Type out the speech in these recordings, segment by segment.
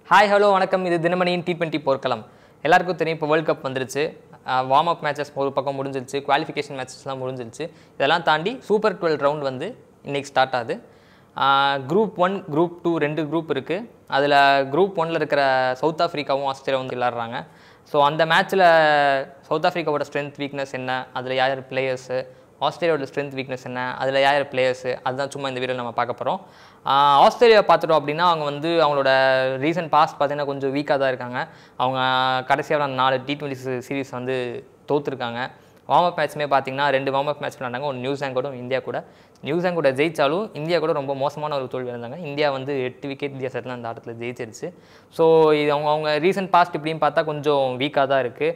Hi hello வணக்கம் இது தினமணியின் T twenty போர்க்களம் எல்லாருக்கும் தெரியும் இப்போ வேர்ல்ட் கப் வந்துருச்சு வார்ம் அப் மேட்சஸ் ஒரு பக்கம் முடிஞ்சிருச்சு குவாலிஃபிகேஷன் மேட்சஸ்லாம் முடிஞ்சிருச்சு இதெல்லாம் தாண்டி சூப்பர் டுவெல் ரவுண்ட் வந்து இன்னைக்கு ஸ்டார்ட் ஆகுது குரூப் ஒன் குரூப் டூ ரெண்டு குரூப் இருக்குது அதில் குரூப் ஒன்ல இருக்கிற சவுத் ஆஃப்ரிக்காவும் ஆஸ்திரேலியாவும் வந்து விளாட்றாங்க ஸோ அந்த மேட்ச்சில் சவுத் ஆஃப்ரிக்காவோட ஸ்ட்ரென்த் வீக்னஸ் என்ன அதில் யார் பிளேயர்ஸு ஆஸ்திரேலியாவோட ஸ்ட்ரென்த் வீக்னஸ் என்ன அதில் யார் பிளேயர்ஸு அதுதான் சும்மா இந்த வீடியோவில் நம்ம பார்க்க போகிறோம் ஆஸ்திரேலியா பார்த்துட்டோம் அப்படின்னா அவங்க வந்து அவங்களோட ரீசன்ட் பாஸ்ட் பார்த்தீங்கன்னா கொஞ்சம் வீக்காக தான் இருக்காங்க அவங்க கடைசியாக நாலு டி டுவெண்ட்டி சீரிஸ் வந்து தோற்றுருக்காங்க வார்ம் அப் மேட்ச்மே பார்த்தீங்கன்னா ரெண்டு வார்ம் அப் மேட்ச் விளாண்டாங்க ஒரு நியூசிலாந்து கூட இந்தியா கூட நியூசிலாந்து கூட ஜெயிச்சாலும் இந்தியா கூட ரொம்ப மோசமான ஒரு தோல்வி இருந்தாங்க இந்தியா வந்து எட்டு விக்கெட் வித்தியாசத்தில் அந்த ஆட்டத்தில் ஜெயிச்சிருச்சு ஸோ இது அவங்க அவங்க ரீசன்ட் பாஸ்ட் இப்படின்னு பார்த்தா கொஞ்சம் வீக்காக தான் இருக்குது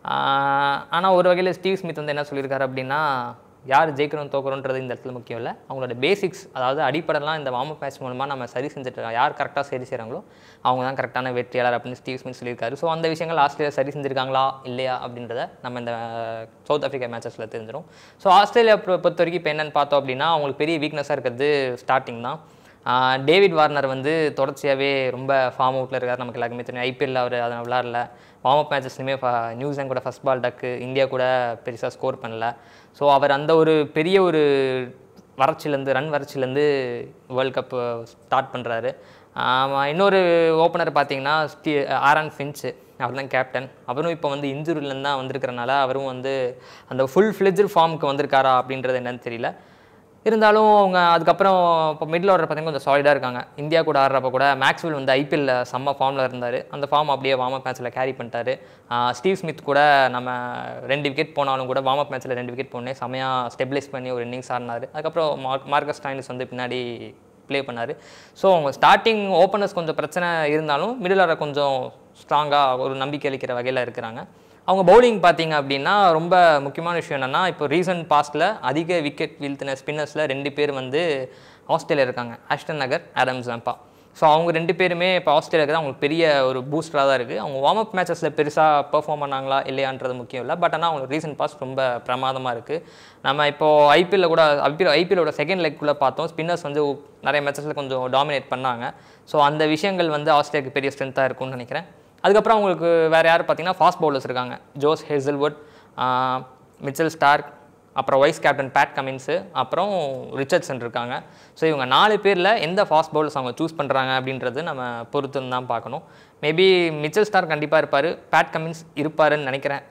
ஆனால் ஒரு வகையில் ஸ்டீவ் ஸ்மித் வந்து என்ன சொல்லியிருக்காரு அப்படின்னா யார் ஜெயிக்கிறோம் தோக்குறோன்றது இந்த இடத்துல முக்கியம் இல்லை அவங்களோட பேசிக்ஸ் அதாவது அடிப்படைலாம் இந்த வார்ம் அப் மேட்ச் மூலமாக நம்ம சரி செஞ்சுட்டு இருக்கோம். யார் கரெக்டாக சரி செய்கிறாங்களோ அவங்க தான் கரெக்டான வெற்றியாளர் அப்படின்னு ஸ்டீவ் ஸ்மித் சொல்லியிருக்காரு ஸோ அந்த விஷயங்கள் ஆஸ்திரேலியா சரி செஞ்சுருக்காங்களா இல்லையா அப்படின்றத நம்ம இந்த சவுத் ஆஃப்ரிக்கா மேட்சஸில் தெரிஞ்சிடும் ஸோ ஆஸ்திரேலியா பொ- பொறுத்த வரைக்கும் இப்போ என்னென்னு பார்த்தோம் அப்படின்னா அவங்களுக்கு பெரிய வீக்னஸாக இருக்கிறது ஸ்டார்டிங் தான் ஆஹ் டேவிட் வார்னர் வந்து தொடர்ச்சியாகவே ரொம்ப ஃபார்ம் அவுட்டில் இருக்கார் நமக்கு எல்லாருக்குமே தெரியும் ஐபிஎல்ல அவர் அதை விளாடல வார்ம் அப் மேட்சஸ்லையுமே நியூசிலாந்து கூட ஃபஸ்ட் பால் டக்கு இந்தியா கூட பெருசாக ஸ்கோர் பண்ணல ஸோ அவர் அந்த ஒரு பெரிய ஒரு வறட்சியிலேருந்து ரன் வறட்சியிலேருந்து வேர்ல்ட் கப் ஸ்டார்ட் பண்ணுறாரு இன்னொரு ஓப்பனர் பார்த்தீங்கன்னா ஸ்டீ ஆரன் ஃபின்ச்சு அவர் தான் கேப்டன் அவரும் இப்போ வந்து இன்ஜுரிலேருந்து தான் வந்திருக்கிறனால அவரும் வந்து அந்த ஃபுல் ஃப்ளெஜ் ஃபார்முக்கு வந்திருக்காரா அப்படின்றது என்னன்னு தெரியல இருந்தாலும் அவங்க அதுக்கப்புறம் இப்போ மிடில் ஆர்டர் பார்த்தீங்கன்னா கொஞ்சம் சாலிடாக இருக்காங்க இந்தியா கூட ஆடுறப்ப கூட மேக்ஸ்வெல் வந்து ஐபிஎல்ல செம்ம ஃபார்மில் இருந்தார் அந்த ஃபார்ம் அப்படியே வார்ம் அப் மேட்ச்சில் கேரி பண்ணிட்டாரு ஆஹ் ஸ்டீவ் ஸ்மித் கூட நம்ம ரெண்டு விக்கெட் போனாலும் கூட வார்ம் அப் மேட்ச்சில் ரெண்டு விக்கெட் போனே செமையாக ஸ்டெபிலைஸ் பண்ணி ஒரு இன்னிங்ஸ் ஆடினார் அதுக்கப்புறம் மார்க் மார்க்கஸ் ஸ்டாயினிஸ் வந்து பின்னாடி ப்ளே பண்ணார் ஸோ அவங்க ஸ்டார்டிங் ஓப்பனர்ஸ் கொஞ்சம் பிரச்சனை இருந்தாலும் மிடில் ஆர்டர் கொஞ்சம் ஸ்ட்ராங்காக ஒரு நம்பிக்கை அளிக்கிற வகையில் இருக்கிறாங்க அவங்க பவுலிங் பார்த்தீங்க அப்படின்னா ரொம்ப முக்கியமான விஷயம் என்னென்னா இப்போ ரீசன்ட் பாஸ்ட்டில் அதிக விக்கெட் வீழ்த்தின ஸ்பின்னர்ஸில் ரெண்டு பேர் வந்து ஆஸ்திரேலியா இருக்காங்க Ashton Agar Adam Zampa so அவங்க ரெண்டு பேருமே இப்போ ஆஸ்திரேலியாவுக்கு தான் அவங்களுக்கு பெரிய ஒரு பூஸ்டராக தான் இருக்குது அவங்க வார்ம் அப் மேட்சஸில் பெருசாக பெர்ஃபார்ம் பண்ணாங்களா இல்லையான்றது முக்கியம் இல்லை பட் ஆனால் அவங்களுக்கு ரீசன்ட் பாஸ்ட் ரொம்ப பிரமாதமாக இருக்குது நம்ம இப்போது ஐபிஎல்ல கூட ஐபிஎல் ஐபிஎல்லோட செகண்ட் லெக்குள்ளே பார்த்தோம் ஸ்பின்னர்ஸ் வந்து நிறைய மேட்சஸில் கொஞ்சம் டாமினேட் பண்ணாங்க ஸோ அந்த விஷயங்கள் வந்து ஆஸ்திரேலியாவுக்கு பெரிய ஸ்ட்ரென்த்தாக இருக்கும்னு நினைக்கிறேன் அதுக்கப்புறம் அவங்களுக்கு வேறு யார் பார்த்தீங்கன்னா ஃபாஸ்ட் பவுலர்ஸ் இருக்காங்க ஜோஸ் ஹேசல்வுட் மிச்சல் ஸ்டார்க் அப்புறம் வைஸ் கேப்டன் பேட் கமின்ஸு அப்புறம் ரிச்சர்ட்சன் இருக்காங்க ஸோ இவங்க நாலு பேரில் எந்த ஃபாஸ்ட் பவுலர்ஸ் அவங்க சூஸ் பண்ணுறாங்க அப்படின்றது நம்ம பொறுத்து தான் பார்க்கணும் மேபி மிச்சல் ஸ்டார் கண்டிப்பாக இருப்பார் பேட் கமின்ஸ் இருப்பாருன்னு நினைக்கிறேன்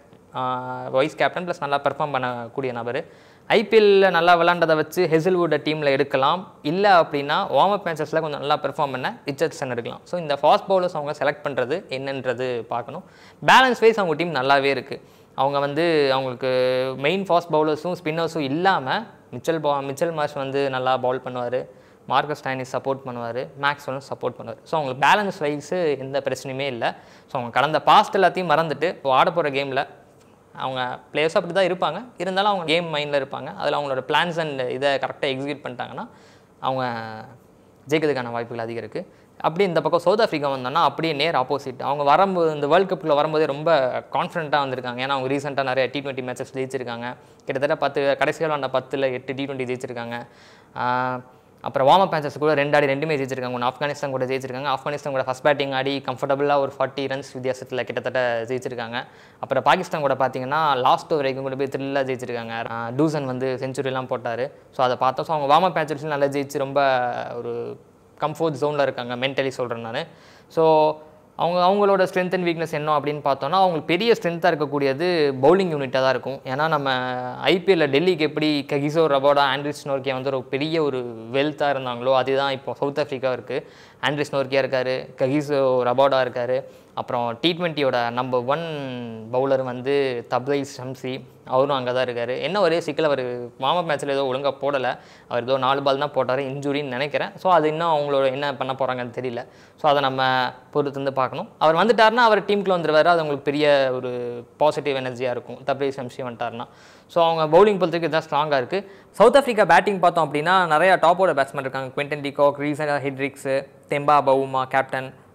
வைஸ் கேப்டன் ப்ளஸ் நல்லா பெர்ஃபார்ம் பண்ணக்கூடிய நபர் ஐபிஎல்ல நல்லா விளாண்டதை வச்சு ஹெசில்வுட்டை டீமில் எடுக்கலாம் இல்லை அப்படின்னா வார்ம் அப் மேட்சஸில் கொஞ்சம் நல்லா பெர்ஃபார்ம் பண்ண ரிச்சர்ட்சன் எடுக்கலாம் ஸோ இந்த ஃபாஸ்ட் பவுலர்ஸ் அவங்க செலக்ட் பண்ணுறது என்னன்றது பார்க்கணும் பேலன்ஸ் வைஸ் அவங்க டீம் நல்லாவே இருக்குது அவங்க வந்து அவங்களுக்கு மெயின் ஃபாஸ்ட் பவுலர்ஸும் ஸ்பின்னர்ஸும் இல்லாமல் மிச்சல் பா மிச்சல் மார்ஷ் வந்து நல்லா பவுல் பண்ணுவார் மார்க்கஸ் டைனிஸ் சப்போர்ட் பண்ணுவார் மேக்ஸ்வெலும் சப்போர்ட் பண்ணுவார் ஸோ அவங்களுக்கு பேலன்ஸ் வைஸு எந்த பிரச்சனையுமே இல்லை ஸோ அவங்க கடந்த பாஸ்ட் எல்லாத்தையும் மறந்துட்டு இப்போ ஆட போகிற கேமில் அவங்க பிளேயர்ஸ் அப்படி தான் இருப்பாங்க இருந்தாலும் அவங்க கேம் மைண்டில் இருப்பாங்க அதில் அவங்களோட பிளான்ஸ் அண்ட் இதை கரெக்டாக எக்ஸிக்யூட் பண்ணிட்டாங்கன்னா அவங்க ஜெயிக்கிறதுக்கான வாய்ப்புகள் அதிகம் இருக்குது அப்படி இந்த பக்கம் சவுத் ஆஃப்ரிக்கா வந்தோன்னா அப்படியே நேர் ஆப்போசிட் அவங்க வரும்போது இந்த வேர்ல்ட் கப்பில் வரும்போதே ரொம்ப கான்ஃபிடென்ட்டாக வந்திருக்காங்க ஏன்னா அவங்க ரீசெண்டாக நிறைய டி டுவெண்ட்டி மேட்சஸ் ஜெயிச்சிருக்காங்க கிட்டத்தட்ட பத்து கடைசியில் விளாண்ட பத்தில் எட்டு டி டுவெண்ட்டி ஜெயிச்சிருக்காங்க ஆஹ் அப்புறம் வார்ம் அப் மேட்சஸ் கூட ரெண்டு ஆடி ரெண்டுமே ஜெயிச்சிருக்காங்க ஒன்று ஆப்கானிஸ்தான் கூட ஜெயிச்சிருக்காங்க ஆப்கானிஸ்தான் கூட ஃபஸ்ட் பேட்டிங் ஆடி கம்ஃபர்டபுளாக ஒரு ஃபார்ட்டி ரன்ஸ் வித்தியாசத்தில் கிட்டத்தட்ட ஜெயிச்சிருக்காங்க அப்புறம் பாகிஸ்தான் கூட பார்த்தீங்கன்னா லாஸ்ட் வரைக்கும் கூட போய் த்ரில்லாக ஜெயிச்சிருக்காங்க ஆஹ் டூசன் வந்து செஞ்சுரிலாம் போட்டார் ஸோ அதை பார்த்தோம் ஸோ அவங்க வார்ம் அப் மேட்சஸ்லையும் நல்லா ஜெயிச்சு ரொம்ப ஒரு கம்ஃபர்ட் ஜோனில் இருக்காங்க மென்டலி சொல்கிறேன் நான் ஸோ அவங்க அவங்களோட ஸ்ட்ரென்த் அண்ட் வீக்னஸ் என்ன அப்படின்னு பார்த்தோன்னா அவங்களுக்கு பெரிய ஸ்ட்ரென்த்தாக இருக்கக்கூடியது பவுலிங் யூனிட்டாக தான் இருக்கும் ஏன்னா நம்ம ஐபிஎல்ல டெல்லிக்கு எப்படி ககிசோ ரபோடா ஆண்ட்ரிஸ் நோர்க்கியா வந்து ஒரு பெரிய ஒரு வெல்த்தாக இருந்தாங்களோ அதுதான் இப்போ சவுத் ஆஃப்ரிக்கா இருக்குது ஆண்ட்ரிஸ் நோர்க்கியா இருக்கார் ககிசோ ரபோடா இருக்கார் அப்புறம் டி ட்வெண்ட்டியோட நம்பர் ஒன் பவுலர் வந்து தப்லை ஷம்சி அவரும் அங்கே தான் இருக்கார் என்ன ஒரே சிக்கல் அவர் வார்ம் அப் மேட்ச்சில் ஏதோ ஒழுங்காக போடலை அவர் ஏதோ நாலு பால் தான் போட்டார் இன்ஜுரின்னு நினைக்கிறேன் ஸோ அது இன்னும் அவங்களோட என்ன பண்ண போகிறாங்கன்னு தெரியல ஸோ அதை நம்ம பொறுத்து வந்து பார்க்கணும் அவர் வந்துட்டாருன்னா அவர் டீமுக்குள்ள வந்துருவார் அது அவங்களுக்கு பெரிய ஒரு பாசிட்டிவ் எனர்ஜியாக இருக்கும் தப்லை ஷம்சி வந்துட்டாருன்னா ஸோ அவங்க பவுலிங் பொறுத்தவரைக்கும் இதுதான் ஸ்ட்ராங்காக இருக்குது சவுத் ஆஃப்ரிக்கா பேட்டிங் பார்த்தோம் அப்படின்னா நிறையா டாப்போட பேட்ஸ்மேன் இருக்காங்க குவென்டன் டிகாக் ரீசனாக Hendricks Temba Bavuma captain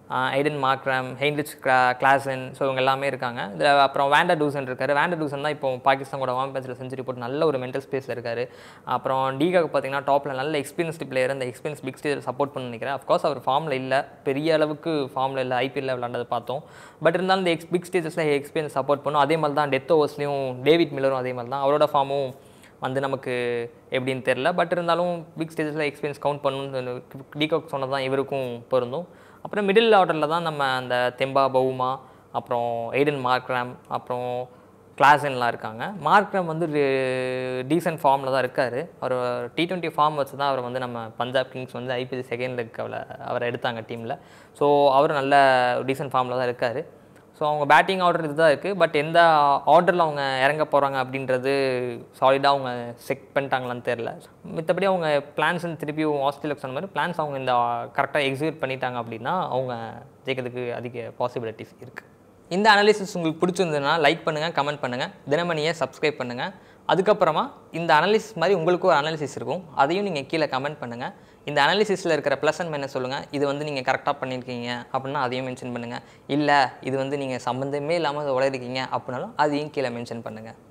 Aiden Markram Heinrich கிளா கிளாசன் ஸோ இவங்க எல்லாமே இருக்காங்க இதில் அப்புறம் வேண்டா டூசன் இருக்காரு வேண்டா டூசன் தான் இப்போ பாகிஸ்தான் கூட வாம் பேச்சில் செஞ்சுரி போட்டு நல்ல ஒரு மென்டல் ஸ்பேஸில் இருக்காரு அப்புறம் டீகாக்கு பார்த்தீங்கன்னா டாப்பில் நல்ல எக்ஸ்பீரியன்ஸ்டு பிளேயர் அந்த எக்ஸ்பீரியன்ஸ் பிக் ஸ்டேஜில் சப்போர்ட் பண்ண நினைக்கிறேன் அஃப்கோர்ஸ் அவர் ஃபார்மில் இல்லை பெரிய அளவுக்கு ஃபார்மில் இல்லை ஐபிஎல்ல விளாண்டதை பார்த்தோம் பட் இருந்தாலும் இந்த எக்ஸ் பிக் ஸ்டேஜஸில் எக்ஸ்பீரியன்ஸ் சப்போர்ட் பண்ணும் அதே மாதிரி தான் டெத் ஓவர்ஸ்லையும் டேவிட் மில்லரும் அதே மாதிரி தான் அவரோட ஃபார்மும் வந்து நமக்கு எப்படின்னு தெரில பட் இருந்தாலும் பிக் ஸ்டேஜஸில் எக்ஸ்பீரியன்ஸ் கவுண்ட் பண்ணணும்னு டீகாக் சொன்னது தான் இவருக்கும் பொருந்தும் அப்புறம் மிடில் ஆர்டரில் தான் நம்ம அந்த தெம்பா பவுமா அப்புறம் எய்டன் மார்க்ராம் அப்புறம் கிளாசன்லாம் இருக்காங்க மார்க்ரம் வந்து டீசென்ட் ஃபார்மில் தான் இருக்கார் அவர் டி டுவெண்ட்டி ஃபார்ம் வச்சு தான் அவர் வந்து நம்ம பஞ்சாப் கிங்ஸ் வந்து ஐபிஎல் செகண்ட் லெக் அவளை அவரை எடுத்தாங்க டீமில் ஸோ அவர் நல்ல டீசென்ட் ஃபார்மில் தான் இருக்கார் ஸோ அவங்க பேட்டிங் ஆர்டர் இதுதான் இருக்குது பட் எந்த ஆர்டரில் அவங்க இறங்க போகிறாங்க அப்படின்றது சாலிடாக அவங்க செக் பண்ணிட்டாங்களான்னு தெரில மித்தபடி அவங்க பிளான்ஸ் திருப்பியும் ஆஸ்திரேலியா சொன்ன மாதிரி பிளான்ஸ் அவங்க இந்த கரெக்டாக எக்ஸிக்யூட் பண்ணிட்டாங்க அப்படின்னா அவங்க ஜெயிக்கிறதுக்கு அதிக பாசிபிலிட்டிஸ் இருக்குது இந்த அனாலிசிஸ் உங்களுக்கு பிடிச்சிருந்ததுன்னா லைக் பண்ணுங்கள் கமெண்ட் பண்ணுங்கள் தினமணியை சப்ஸ்கிரைப் பண்ணுங்கள் அதுக்கப்புறமா இந்த அனாலிசிஸ் மாதிரி உங்களுக்கு ஒரு அனாலிசிஸ் இருக்கும் அதையும் நீங்கள் கீழே கமெண்ட் பண்ணுங்கள் இந்த அனாலிசிஸில் இருக்கிற ப்ளஸ் அண்ட் மைனஸ் சொல்லுங்கள் இது வந்து நீங்கள் கரெக்டாக பண்ணியிருக்கீங்க அப்படின்னா அதையும் மென்ஷன் பண்ணுங்கள் இல்லை இது வந்து நீங்கள் சம்மந்தமே இல்லாமல் உழைஇருக்கீங்க அப்படின்னாலும் அதையும் கீழே மென்ஷன் பண்ணுங்கள்